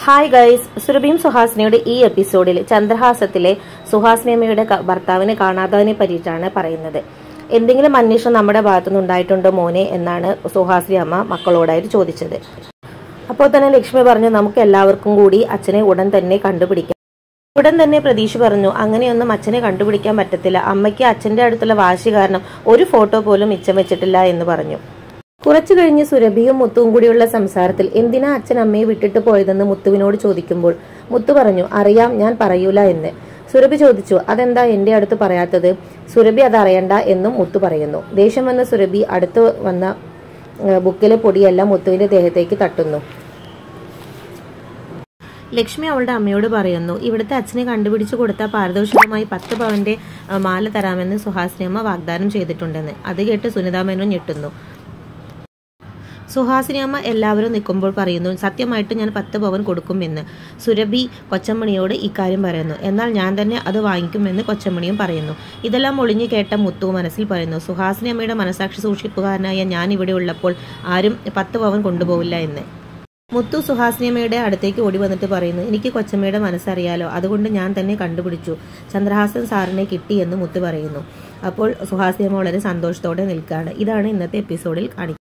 hi guys സുരഭിയും സുഹാസിനിയുടെ ഈ എപ്പിസോഡിൽ ചന്ദ്രഹാസത്തിലെ സുഹാസിനിയമ്മയുടെ ക- ഭർത്താവിനെ കാണാത്തതിനെ പറ്റിയിട്ടാണ് പറയുന്നത് എന്തെങ്കിലും അന്വേഷണം നമ്മുടെ ഭാഗത്തുനിന്ന് ഉണ്ടായിട്ടുണ്ടോ മോനെ എന്നാണ് സുഹാസിനി അമ്മ മക്കളോടായിട്ട് ചോദിച്ചത് അപ്പോൾ തന്നെ ലക്ഷ്മി പറഞ്ഞു നമുക്ക് എല്ലാവർക്കും കൂടി അച്ഛനെ ഉടൻ തന്നെ കണ്ടുപിടിക്കാം ഉടൻ തന്നെ പ്രതീക്ഷ പറഞ്ഞു അങ്ങനെയൊന്നും അച്ഛനെ കണ്ടുപിടിക്കാൻ പറ്റത്തില്ല അമ്മയ്ക്ക് അച്ഛന്റെ അടുത്തുള്ള വാശി കാരണം ഒരു ഫോട്ടോ പോലും മിച്ചം വെച്ചിട്ടില്ല എന്ന് പറഞ്ഞു കുറച്ചു കഴിഞ്ഞ് സുരഭിയും മുത്തുവും കൂടിയുള്ള സംസാരത്തിൽ എന്തിനാ അച്ഛൻ അമ്മയെ വിട്ടിട്ട് പോയതെന്ന് മുത്തുവിനോട് ചോദിക്കുമ്പോൾ മുത്തു പറഞ്ഞു അറിയാം ഞാൻ പറയൂല എന്ന് സുരഭി ചോദിച്ചു അതെന്താ എന്റെ അടുത്ത് പറയാത്തത് സുരഭി അത് അറിയണ്ട എന്നും മുത്തു പറയുന്നു ദേഷ്യം വന്ന സുരഭി അടുത്ത് വന്ന ഏഹ്, ബുക്കിലെ പൊടിയെല്ലാം മുത്തുവിന്റെ ദേഹത്തേക്ക് തട്ടുന്നു ലക്ഷ്മി അവളുടെ അമ്മയോട് പറയുന്നു ഇവിടുത്തെ അച്ഛനെ കണ്ടുപിടിച്ചു കൊടുത്ത പാരിതോഷികമായി പത്ത് പവന്റെ ആ, മാല തരാമെന്ന് സുഹാസിനി അമ്മ വാഗ്ദാനം ചെയ്തിട്ടുണ്ടെന്ന് അത് കേട്ട് സുനിതാ മേനോൻ ഞെട്ടുന്നു സുഹാസിനി അമ്മ എല്ലാവരും നിൽക്കുമ്പോൾ പറയുന്നു സത്യമായിട്ട് ഞാൻ പത്ത് പവൻ കൊടുക്കുമെന്ന് സുരഭി കൊച്ചമ്മണിയോട് ഇക്കാര്യം പറയുന്നു എന്നാൽ ഞാൻ തന്നെ അത് വാങ്ങിക്കുമെന്ന് കൊച്ചമ്മണിയും പറയുന്നു ഇതെല്ലാം ഒളിഞ്ഞു കേട്ട മുത്തു മനസ്സിൽ പറയുന്നു സുഹാസിനി അമ്മയുടെ മനസാക്ഷി സൂക്ഷിപ്പുകാരനായ ഞാൻ ഇവിടെ ഉള്ളപ്പോൾ ആരും പത്ത് പവൻ കൊണ്ടുപോവില്ല എന്ന് മുത്തു സുഹാസിനിയമ്മയുടെ അടുത്തേക്ക് ഓടി വന്നിട്ട് പറയുന്നു എനിക്ക് കൊച്ചമ്മയുടെ മനസ്സറിയാലോ അതുകൊണ്ട് ഞാൻ തന്നെ കണ്ടുപിടിച്ചു ചന്ദ്രഹാസൻ സാറിനെ കിട്ടി എന്ന് മുത്തു പറയുന്നു അപ്പോൾ സുഹാസിനിയമ്മ വളരെ സന്തോഷത്തോടെ നിൽക്കുകയാണ് ഇതാണ് ഇന്നത്തെ എപ്പിസോഡിൽ കാണിക്കുന്നത്